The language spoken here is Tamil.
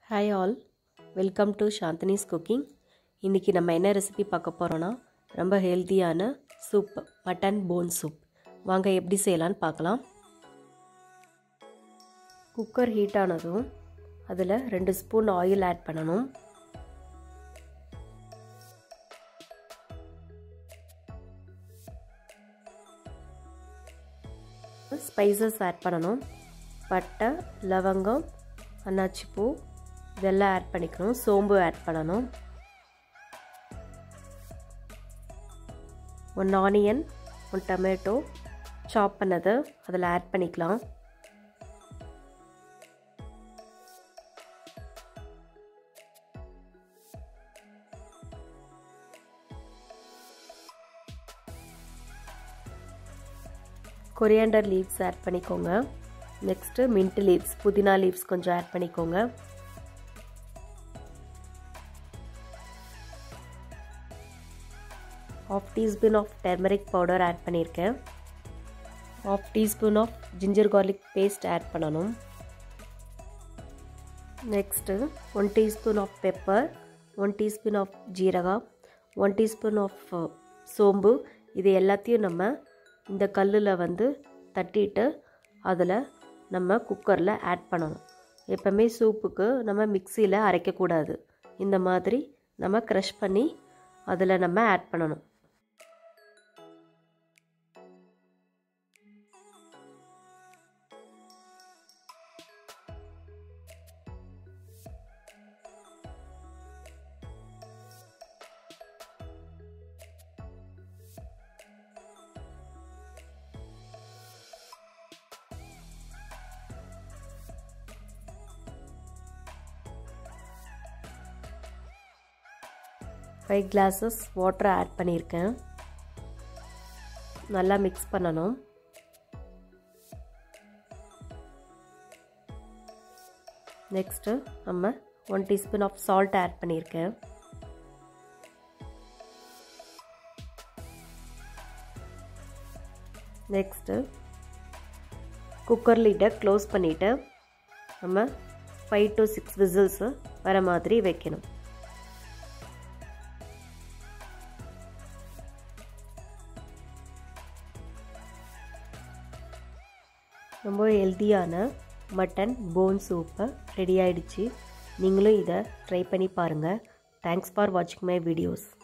hi all welcome to Chandini's cooking இன்றைக்கி நம்ம என்ன ரெசிபி பார்க்க போகிறோன்னா ரொம்ப ஹெல்த்தியான சூப் மட்டன் போன் சூப் வாங்க எப்படி செய்யலான்னு பார்க்கலாம் குக்கர் ஹீட் ஆனதும் அதில் ரெண்டு ஸ்பூன் ஆயில் ஆட் பண்ணணும் ஸ்பைசஸ் ஆட் பண்ணணும் பட்டை லவங்கம் அன்னாச்சி பூ இதெல்லாம் ஆட் பண்ணிக்கணும் சோம்பு ஆட் பண்ணணும் ஒன் ஆனியன் ஒன் டொமேட்டோ சாப் பண்ணதை அதில் ஆட் பண்ணிக்கலாம் கொரியாண்டர் லீவ்ஸ் ஆட் பண்ணிக்கோங்க நெக்ஸ்ட்டு மின்ட் லீவ்ஸ் புதினா லீவ்ஸ் கொஞ்சம் ஆட் பண்ணிக்கோங்க half teaspoon of turmeric powder add பண்ணியிருக்கேன் half teaspoon of ginger garlic paste add பண்ணணும் next one teaspoon of pepper one teaspoon of ஜீரகா ஒன் டீஸ்பூன் ஆஃப் சோம்பு இது எல்லாத்தையும் நம்ம இந்த கல்லில் வந்து தட்டிட்டு அதில் நம்ம குக்கரில் ஆட் பண்ணணும் எப்போவுமே சூப்புக்கு நம்ம மிக்சியில் அரைக்கக்கூடாது இந்த மாதிரி நம்ம க்ரஷ் பண்ணி அதில் நம்ம ஆட் பண்ணணும் ஃபைவ் கிளாஸஸ் வாட்டர் ஆட் பண்ணியிருக்கேன் நல்லா மிக்ஸ் பண்ணணும் நெக்ஸ்ட்டு நம்ம one teaspoon of salt add பண்ணியிருக்கேன் நெக்ஸ்ட்டு குக்கர் லிட்டை க்ளோஸ் பண்ணிவிட்டு நம்ம ஃபைவ் டு சிக்ஸ் விசில்ஸு வர மாதிரி வைக்கணும் ரொம்ப ஹெல்த்தியான மட்டன் போன் சூப்பை ரெடி ஆகிடுச்சு நீங்களும் இதை ட்ரை பண்ணி பாருங்கள் தேங்க்ஸ் ஃபார் வாட்சிங் மை வீடியோஸ்